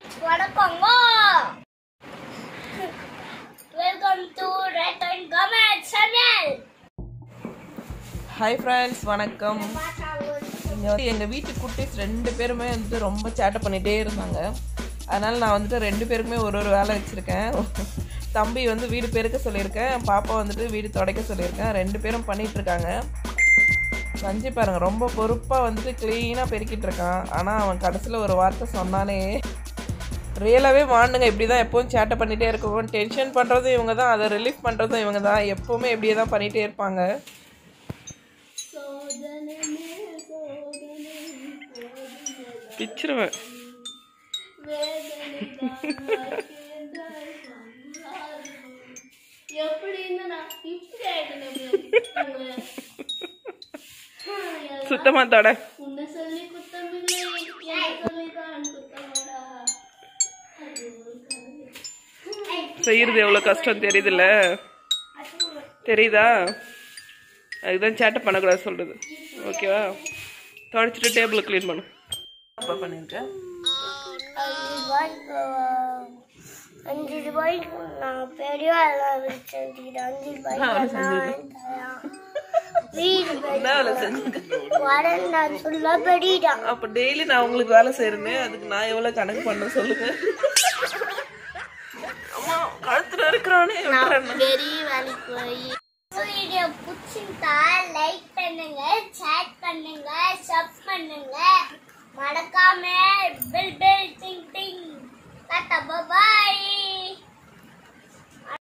வணக்கங்க welcome to red and comment சமையல் hi friends வணக்கம் இங்கே வந்து எங்கள் வீட்டு குட்டீஸ் ரெண்டு பேருமே வந்துட்டு ரொம்ப சேட்டை பண்ணிகிட்டே இருந்தாங்க அதனால் நான் வந்துட்டு ரெண்டு பேருக்குமே ஒரு ஒரு வேலை வச்சுருக்கேன் தம்பி வந்து வீடு பெருக்க சொல்லியிருக்கேன் பாப்பா வந்துட்டு வீடு துடைக்க சொல்லியிருக்கேன் ரெண்டு பேரும் பண்ணிட்டு இருக்காங்க சஞ்சி பாருங்க ரொம்ப பொறுப்பாக வந்துட்டு க்ளீனாக பெருக்கிட்டு இருக்கான் ஆனால் அவன் கடைசியில் ஒரு வார்த்தை சொன்னானே ரியலாகவே வாண்டுங்க இப்படி தான் எப்பவும் சேட்டை பண்ணிகிட்டே இருக்கும் டென்ஷன் பண்ணுறதும் இவங்க தான் அதை ரிலீஃப் பண்ணுறதும் இவங்க தான் எப்போவுமே இப்படியே தான் பண்ணிகிட்டே இருப்பாங்க பிச்சிருவேன் எப்படின்னு நான் இப்படி ஆயிட்டேன் சுத்தமாக தொட உன்னை சொல்லி குத்தமில்லை என்னை சொல்லி தான் குத்தமடா செய்யறது எவ்வளோ கஷ்டம் தெரியுதுல்ல தெரியுதா அதுதான் சேட்டை பண்ணக்கூடாது சொல்கிறது ஓகேவா தொடச்சிட்டு டேபிளை க்ளீன் பண்ணு அப்பா பண்ணியிருக்கேன் அஞ்சு ரூபாய்க்கு அஞ்சு ரூபாய்க்கு நான் பெரிய எல்லாம் வச்சேன் அஞ்சு ரூபாய்க்கு நான் தரேன். வீடு என்ன வேலை செஞ்சுருக்கேன் வரேன் நான் சொல்ல பெரியதான் அப்போ டெய்லி நான் உங்களுக்கு வேலை செய்கிறேனே அதுக்கு நான் எவ்வளோ கணக்கு பண்ண சொல்லுங்க அம்மா கழுத்துல இருக்கிறானே விட்டுறேன் பெரிய வேலைக்கு போய் வீடியோ பிடிச்சிருந்தா லைக் பண்ணுங்க ஷேர் பண்ணுங்க சப் பண்ணுங்க மறக்காம பெல் பெல் டிங் டிங் டாடா பாபா